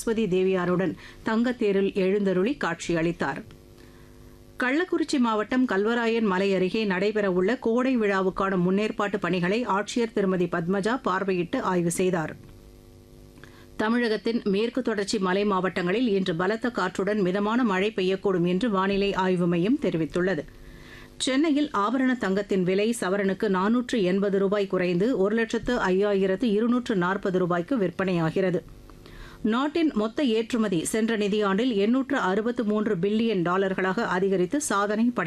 சரஸ்வதி தேவியாருடன் தங்கத்தேரில் எழுந்தருளி காட்சியளித்தார் கள்ளக்குறிச்சி மாவட்டம் கல்வராயன் மலை அருகே நடைபெறவுள்ள கோடை விழாவுக்கான முன்னேற்பாட்டு பணிகளை ஆட்சியர் திருமதி பத்மஜா பார்வையிட்டு ஆய்வு செய்தார் தமிழகத்தின் மேற்கு தொடர்ச்சி மலை மாவட்டங்களில் இன்று பலத்த காற்றுடன் மிதமான மழை பெய்யக்கூடும் என்று வானிலை ஆய்வு மையம் தெரிவித்துள்ளது சென்னையில் ஆபரண தங்கத்தின் விலை சவரனுக்கு நானூற்று எண்பது ரூபாய் குறைந்து ஒரு லட்சத்து ஐயாயிரத்து இருநூற்று நாற்பது ரூபாய்க்கு விற்பனையாகிறது நாட்டின் மொத்த ஏற்றுமதி சென்ற நிதியாண்டில் எண்ணூற்று அறுபத்து மூன்று பில்லியன் டாலர்களாக அதிகரித்து சாதனை படை